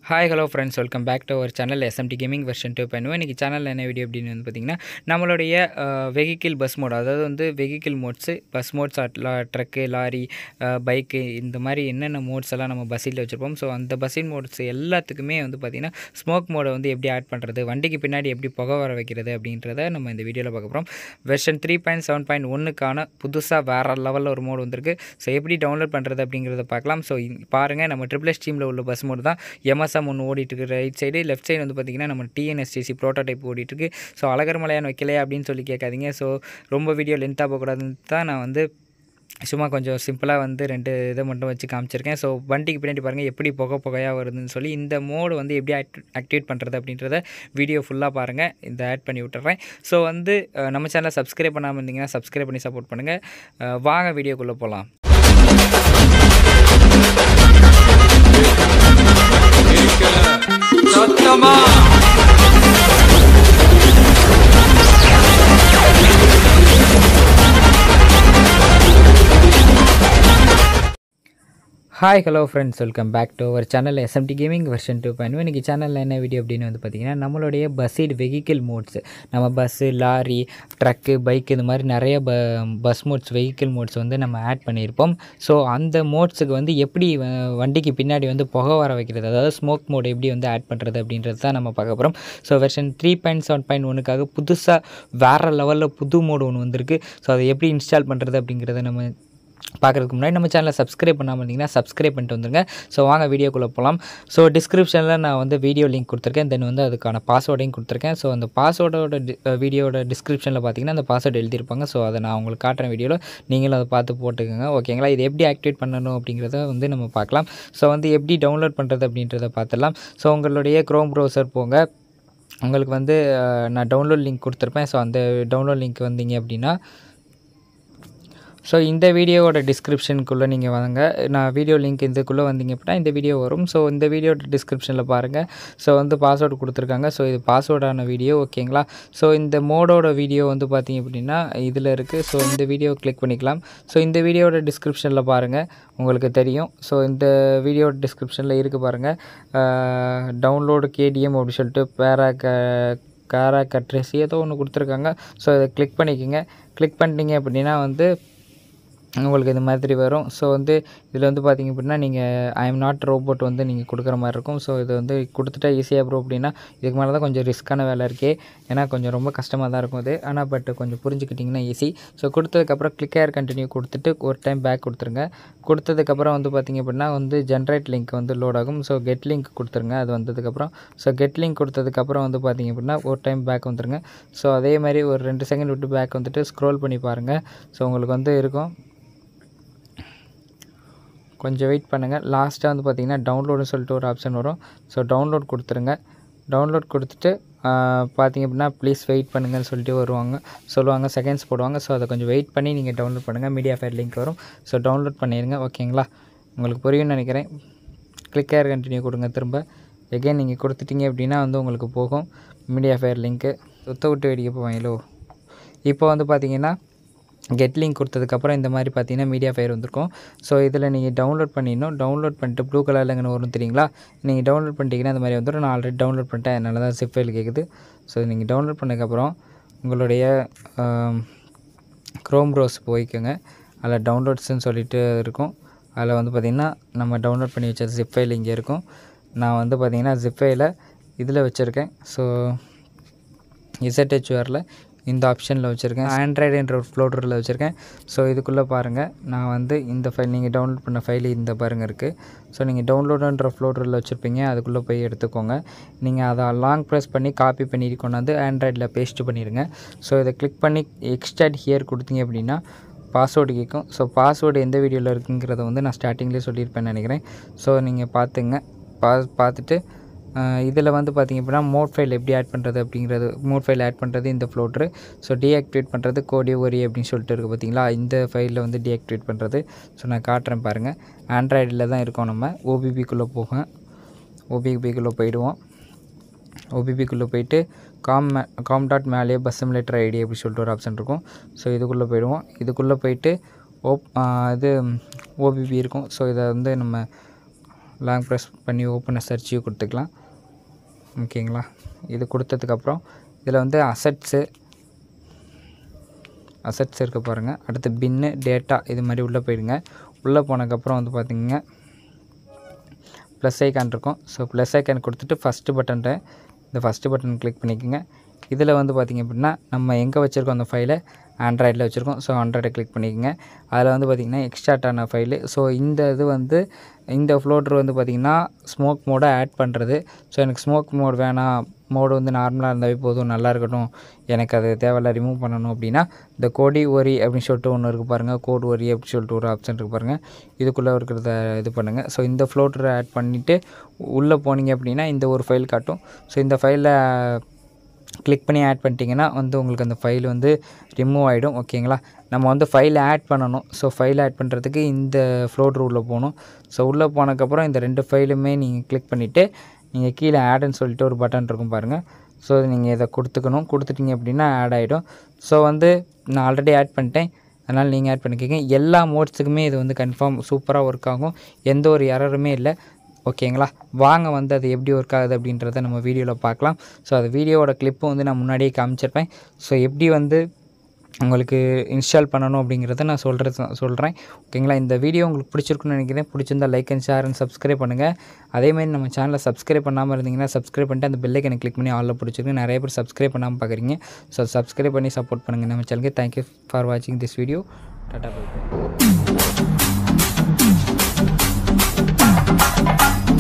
hi hello friends welcome back to our channel SMT gaming version two பண்ணுவேன் இன்றைக்கி சேனலில் என்ன வீடியோ அப்படின்னு வந்து பார்த்திங்கன்னா நம்மளுடைய வெஹிக்கிள் பஸ் மோட் அதாவது வந்து வெஹிக்கிள் மோட்ஸு பஸ் மோட்ஸ் லா ட்ரக்கு லாரி பைக்கு இந்த மாதிரி என்னென்ன மோட்ஸ் எல்லாம் நம்ம பஸ்ஸில் வச்சுருப்போம் ஸோ அந்த பஸ்ஸின் மோட்ஸ் எல்லாத்துக்குமே வந்து பார்த்திங்கன்னா ஸ்மோக் மோடை வந்து எப்படி ஆட் பண்ணுறது வண்டிக்கு பின்னாடி எப்படி புகை வர வைக்கிறது அப்படின்றத நம்ம இந்த வீடியோவில் பார்க்க போகிறோம் version three point seven point ஒன்றுக்கான புதுசாக வேறு லெவலில் ஒரு மோடு வந்திருக்கு ஸோ எப்படி டவுன்லோட் பண்ணுறது அப்படிங்கிறத பார்க்கலாம் ஸோ பாருங்கள் நம்ம ட்ரிபிள் எஸ் டீமில் உள்ள பஸ் மோடு தான் எம்எஸ்எம் ஒன்று ஓடிட்டுருக்கு ரைட் சைடு லெஃப்ட் சைடு வந்து பார்த்திங்கன்னா நம்ம டிஎன்எஸ்டிசி ப்ரோட்டோடைப் ஓடிட்டுருக்கு ஸோ அழகர் மலையான் வைக்கலையா அப்படின்னு சொல்லி கேட்காதீங்க ஸோ ரொம்ப வீடியோ லென்த்தாக போகக்கூடாதுன்னு தான் நான் வந்து சும்மா கொஞ்சம் சிம்பிளாக வந்து ரெண்டு இதை மட்டும் வச்சு காமிச்சிருக்கேன் ஸோ வண்டிக்கு பின்னாடி பாருங்கள் எப்படி புகை புகையாக வருதுன்னு சொல்லி இந்த மோடு வந்து எப்படி ஆக்டிவேட் பண்ணுறது அப்படின்றத வீடியோ ஃபுல்லாக பாருங்கள் இந்த ஆட் பண்ணி விட்டுறேன் ஸோ வந்து அஹ், நம்ம சேனலை சப்ஸ்கிரைப் பண்ணாமல் இருந்தீங்கன்னா சப்ஸ்கிரைப் பண்ணி சப்போர்ட் பண்ணுங்கள் அஹ், வாங்க வீடியோக்குள்ளே போகலாம் சத்தமா hi hello friends welcome back to our channel SMT gaming version two point இன்றைக்கி சேனலில் என்ன வீடியோ அப்படின்னு வந்து பார்த்திங்கன்னா நம்மளுடைய பஸ்ஸீடு வெஹிக்கிள் மோட்ஸ் நம்ம பஸ்ஸு லாரி ட்ரக்கு பைக் இது மாதிரி நிறைய ப பஸ் மோட்ஸ் வெஹிக்கிள் மோட்ஸ் வந்து நம்ம ஆட் பண்ணியிருப்போம் ஸோ அந்த மோட்ஸுக்கு வந்து எப்படி வ- வண்டிக்கு பின்னாடி வந்து புகை வர வைக்கிறது அதாவது ஸ்மோக் மோட் எப்படி வந்து ஆட் பண்ணுறது அப்படின்றது தான் நம்ம பார்க்க போகிறோம் so version three point seven point ஒன்றுக்காக புதுசாக வேறு லெவலில் புது மோடு ஒன்று வந்திருக்கு ஸோ அதை எப்படி இன்ஸ்டால் பண்ணுறது அப்படிங்கிறத நம்ம பார்க்குறதுக்கு முன்னாடி நம்ம சேனலை சப்ஸ்கிரைப் பண்ணாமல் இருந்தீங்கன்னா சப்ஸ்கிரைப் பண்ணிட்டு வந்துருங்க ஸோ வாங்க வீடியோக்குள்ளே போகலாம் ஸோ டிஸ்கிரிப்ஷனில் நான் வந்து வீடியோ லிங்க் கொடுத்துருக்கேன் தென் வந்து அதுக்கான பாஸ்வேர்டையும் கொடுத்துருக்கேன் ஸோ அந்த பாஸ்வேர்டோட வீடியோட டிஸ்கிரிப்ஷனில் பார்த்தீங்கன்னா அந்த பாஸ்வேர்டு எழுதியிருப்பாங்க ஸோ அதை நான் உங்களுக்கு காட்டுறேன் வீடியோவில் நீங்களும் அதை பார்த்து போட்டுக்கோங்க ஓகேங்களா இது எப்படி ஆக்டிவேட் பண்ணணும் அப்படிங்கிறத வந்து நம்ம பார்க்கலாம் ஸோ வந்து எப்படி டவுன்லோட் பண்ணுறது அப்படின்றத பார்த்துடலாம் ஸோ உங்களுடைய க்ரோம் ப்ரௌசர் போங்க உங்களுக்கு வந்து அஹ், நான் டவுன்லோட் லிங்க் கொடுத்துருப்பேன் ஸோ அந்த டவுன்லோட் லிங்க் வந்தீங்க அப்படின்னா ஸோ இந்த வீடியோவோட டிஸ்கிரிப்ஷனுக்குள்ளே நீங்கள் வாங்க நான் வீடியோ லிங்க் இதுக்குள்ளே வந்தீங்க அப்படின்னா இந்த வீடியோ வரும் ஸோ இந்த வீடியோட டிஸ்கிரிப்ஷனில் பாருங்கள் ஸோ வந்து பாஸ்வேர்டு கொடுத்துருக்காங்க ஸோ இது பாஸ்வேர்டான வீடியோ ஓகேங்களா ஸோ இந்த மோடோட வீடியோ வந்து பார்த்தீங்க அப்படின்னா இதில் இருக்குது ஸோ இந்த வீடியோ கிளிக் பண்ணிக்கலாம் ஸோ இந்த வீடியோட டிஸ்கிரிப்ஷனில் பாருங்கள் உங்களுக்கு தெரியும் ஸோ இந்த வீடியோ டிஸ்கிரிப்ஷனில் இருக்குது பாருங்கள் டவுன்லோடு கேடிஎம் அப்படின்னு சொல்லிட்டு பேரா க காரா கட்ரேசி ஏதோ ஒன்று கொடுத்துருக்காங்க ஸோ இதை கிளிக் பண்ணிக்கோங்க கிளிக் பண்ணிட்டீங்க அப்படின்னா வந்து உங்களுக்கு இது மாதிரி வரும் ஸோ வந்து இதில் வந்து பார்த்தீங்க அப்படின்னா நீங்கள் ஐ எம் நாட் ரோபோட் வந்து நீங்கள் கொடுக்குற மாதிரி இருக்கும் ஸோ இது வந்து கொடுத்துட்டா ஈஸியாக ப்ரோ அப்படின்னா இதுக்கு மேலே தான் கொஞ்சம் ரிஸ்க்கான வேலை இருக்கே ஏன்னா கொஞ்சம் ரொம்ப கஷ்டமாக தான் இருக்கும் இது ஆனால் பட் கொஞ்சம் புரிஞ்சுக்கிட்டிங்கன்னா ஈஸி ஸோ கொடுத்ததுக்கப்புறம் கிளிக் ஏர் கண்டினியூ கொடுத்துட்டு ஒரு டைம் பேக் கொடுத்துருங்க கொடுத்ததுக்கப்புறம் வந்து பார்த்தீங்க அப்படின்னா வந்து ஜென்ரேட் லிங்க் வந்து லோட் ஆகும் ஸோ கெட் லிங்க் கொடுத்துருங்க அது வந்ததுக்கப்புறம் ஸோ கெட் லிங்க் கொடுத்ததுக்கப்புறம் வந்து பார்த்தீங்க அப்படின்னா ஒரு டைம் பேக் வந்துருங்க ஸோ அதே மாதிரி ஒரு ரெண்டு செகண்ட் விட்டு பேக் வந்துட்டு ஸ்க்ரோல் பண்ணி பாருங்கள் ஸோ உங்களுக்கு வந்து இருக்கும் கொஞ்சம் வெயிட் பண்ணுங்கள் லாஸ்ட்டாக வந்து பார்த்தீங்கன்னா டவுன்லோடுன்னு சொல்லிட்டு ஒரு ஆப்ஷன் வரும் ஸோ டவுன்லோட் கொடுத்துருங்க டவுன்லோட் கொடுத்துட்டு ஆஹ், பார்த்தீங்க அப்படின்னா ப்ளீஸ் வெயிட் பண்ணுங்கன்னு சொல்லிட்டு வருவாங்க சொல்லுவாங்க செகண்ட்ஸ் போடுவாங்க ஸோ அதை கொஞ்சம் வெயிட் பண்ணி நீங்கள் டவுன்லோட் பண்ணுங்கள் மீடியா ஃபைல் லிங்க் வரும் ஸோ டவுன்லோட் பண்ணிடுங்க ஓகேங்களா உங்களுக்கு புரியும்னு நினைக்கிறேன் கிளிக் ஏர் கண்டினியூ கொடுங்க திரும்ப எகைன் நீங்கள் கொடுத்துட்டீங்க அப்படின்னா வந்து உங்களுக்கு போகும் மீடியா ஃபயர் லிங்க்கு சுத்த விட்டு வேடிக்கை போவாங்களோ இப்போ வந்து பார்த்தீங்கன்னா கெட் லிங்க் கொடுத்ததுக்கப்புறம் இந்த மாதிரி பார்த்தீங்கன்னா மீடியா ஃபயர் வந்திருக்கும் ஸோ இதில் நீங்கள் டவுன்லோட் பண்ணிடணும் டவுன்லோட் பண்ணிட்டு ப்ளூ கலரில் வரும் தெரியுங்களா நீங்கள் டவுன்லோட் பண்ணிட்டீங்கன்னா இந்த மாதிரி வந்துடும் நான் ஆல்ரெடி டவுன்லோட் பண்ணிட்டேன் அதனால தான் சிப் ஃபைல் கேட்குது ஸோ நீங்கள் டவுன்லோட் பண்ணதுக்கப்புறம் உங்களுடைய க்ரோம் ப்ரௌஸ் போய்க்கோங்க அதில் டவுன்லோட்ஸ்னு சொல்லிட்டு இருக்கும் அதில் வந்து பார்த்திங்கன்னா நம்ம டவுன்லோட் பண்ணி வச்ச ஜிப் ஃபைல் இங்கே இருக்கும் நான் வந்து பார்த்திங்கன்னா ஜிப் ஃபைலை இதில் வச்சுருக்கேன் ஸோ இசட்ஹெச்ஆரில் இந்த ஆப்ஷனில் வச்சுருக்கேன் ஆண்ட்ராய்டுன்ற ஒரு ஃப்ளோட்டரில் வச்சுருக்கேன் ஸோ இதுக்குள்ளே பாருங்கள் நான் வந்து இந்த ஃபைல் நீங்கள் டவுன்லோட் பண்ண ஃபைல் இந்த பாருங்கள் இருக்குது ஸோ நீங்கள் டவுன்லோடுன்ற ஃப்ளோட்டரில் வச்சுருப்பீங்க அதுக்குள்ளே போய் எடுத்துக்கோங்க நீங்கள் அதை லாங் ப்ரெஸ் பண்ணி காப்பி பண்ணி கொண்டாந்து ஆண்ட்ராய்டில் பேஸ்ட் பண்ணிடுங்க ஸோ இதை கிளிக் பண்ணி எக்ஸ்டாட் ஹியர் கொடுத்தீங்க அப்படின்னா பாஸ்வேர்டு கேட்கும் ஸோ பாஸ்வேர்டு எந்த வீடியோவில் இருக்குங்கிறத வந்து நான் ஸ்டார்டிங்லேயே சொல்லியிருப்பேன்னு நினைக்கிறேன் ஸோ நீங்கள் பார்த்துங்க பா பார்த்துட்டு இதில் வந்து பார்த்திங்க அப்படின்னா மோட் ஃபைல் எப்படி ஆட் பண்ணுறது அப்படிங்கிறது மோட் ஃபைல் ஆட் பண்ணுறது இந்த ஃப்ளோட்ரு ஸோ டீஆக்டிவேட் பண்ணுறது கோடி ஒரி அப்படின்னு சொல்லிட்டு இருக்குது பார்த்தீங்களா இந்த ஃபைலில் வந்து டீஆக்டிவேட் பண்ணுறது ஸோ நான் காட்டுறேன் பாருங்கள் ஆண்ட்ராய்டில் தான் இருக்கோம் நம்ம ஓபிபிக்குள்ளே போக ஓபிபிக்குள்ளே போயிடுவோம் ஓபிபிக்குள்ளே போயிட்டு காம் மே காம் டாட் மேலேயே பஸ் சிமுலேட்டர் ஐடி அப்படி சொல்லிட்டு ஒரு ஆப்ஷன் இருக்கும் ஸோ இதுக்குள்ளே போயிடுவோம் இதுக்குள்ளே போயிட்டு ஓப் இது ஓபிபி இருக்கும் ஸோ இதை வந்து நம்ம லாங் ப்ரெஸ் பண்ணி ஓப்பன் சர்ச்சியூ கொடுத்துக்கலாம் ஓகேங்களா இது கொடுத்ததுக்கப்புறம் இதில் வந்து அசட்ஸு அசட்ஸ் இருக்க பாருங்கள் அடுத்து பின்னு டேட்டா இது மாதிரி உள்ளே போயிடுங்க உள்ளே போனதுக்கப்புறம் வந்து பார்த்திங்க ப்ளஸ் ஐக்கான் இருக்கும் ஸோ ப்ளஸ் ஐக்கான் கொடுத்துட்டு ஃபஸ்ட்டு பட்டன் இந்த ஃபஸ்ட்டு பட்டன் கிளிக் பண்ணிக்கோங்க இதில் வந்து பார்த்திங்க அப்படின்னா நம்ம எங்கே வச்சுருக்கோம் அந்த ஃபைலை ஆண்ட்ராய்டில் வச்சுருக்கோம் ஸோ ஆண்ட்ராய்டை கிளிக் பண்ணிக்கோங்க அதில் வந்து பார்த்திங்கன்னா எக்ஸ்ட்ராக்ட் ஆன ஃபைலு ஸோ இந்த இது வந்து இந்த ஃப்ளோட்ரு வந்து பார்த்திங்கன்னா ஸ்மோக் மோடை ஆட் பண்ணுறது ஸோ எனக்கு ஸ்மோக் மோட் வேணாம் மோடு வந்து நார்மலாக இருந்தாவே போதும் நல்லா இருக்கட்டும் எனக்கு அது தேவையில்ல ரிமூவ் பண்ணணும் அப்படின்னா இந்த கோடி ஒரி அப்படின்னு சொல்லிட்டு ஒன்று இருக்குது பாருங்கள் கோட் ஒரி அப்படின்னு சொல்லிட்டு ஒரு ஆப்ஷன் இருக்குது பாருங்கள் இதுக்குள்ளே இருக்கிறத இது பண்ணுங்கள் ஸோ இந்த ஃப்ளோட்டரை ஆட் பண்ணிவிட்டு உள்ளே போனீங்க அப்படின்னா இந்த ஒரு ஃபைல் காட்டும் ஸோ இந்த ஃபைலில் கிளிக் பண்ணி ஆட் பண்ணிட்டீங்கன்னா வந்து உங்களுக்கு அந்த ஃபைல் வந்து ரிமூவ் ஆகிடும் ஓகேங்களா நம்ம வந்து ஃபைலை ஆட் பண்ணணும் ஸோ ஃபைல் ஆட் பண்ணுறதுக்கு இந்த ஃப்ளோட்ரு உள்ளே போகணும் ஸோ உள்ளே போனதுக்கப்புறம் இந்த ரெண்டு ஃபைலுமே நீங்கள் கிளிக் பண்ணிவிட்டு நீங்கள் கீழே ஆடுன்னு சொல்லிட்டு ஒரு பட்டன் இருக்கும் பாருங்கள் ஸோ நீங்கள் இதை கொடுத்துக்கணும் கொடுத்துட்டீங்க அப்படின்னா ஆட் ஆகிடும் ஸோ வந்து நான் ஆல்ரெடி ஆட் பண்ணிட்டேன் அதனால் நீங்கள் ஆட் பண்ணிக்கோங்க எல்லா மோட்ஸுக்குமே இது வந்து கன்ஃபார்ம் சூப்பராக ஒர்க் ஆகும் எந்த ஒரு எரருமே இல்லை ஓகேங்களா வாங்க வந்து அது எப்படி ஒர்க் ஆகுது அப்படின்றத நம்ம வீடியோவில் பார்க்கலாம் ஸோ அது வீடியோவோட கிளிப்பும் வந்து நான் முன்னாடியே காமிச்சிருப்பேன் ஸோ எப்படி வந்து உங்களுக்கு இன்ஸ்டால் பண்ணணும் அப்படிங்கிறத நான் சொல்கிறது சொல்கிறேன் ஓகேங்களா இந்த வீடியோ உங்களுக்கு பிடிச்சிருக்குன்னு நினைக்கிறேன் பிடிச்சிருந்தா like and share and subscribe பண்ணுங்கள் அதேமாதிரி நம்ம சேனலை சப்ஸ்கிரைப் பண்ணாமல் இருந்தீங்கன்னா சப்ஸ்கிரைப் பண்ணிட்டு அந்த பெல்லைக்கனை கிளிக் பண்ணி ஆலில் பிடிச்சிருக்கு நிறைய பேர் சப்ஸ்கிரைப் பண்ணாமல் பார்க்குறீங்க ஸோ சப்ஸ்கிரைப் பண்ணி சப்போர்ட் பண்ணுங்கள் நம்ம சேனலுக்கு தேங்க்யூ ஃபார் வாட்சிங் திஸ் வீடியோ டாட்டா பை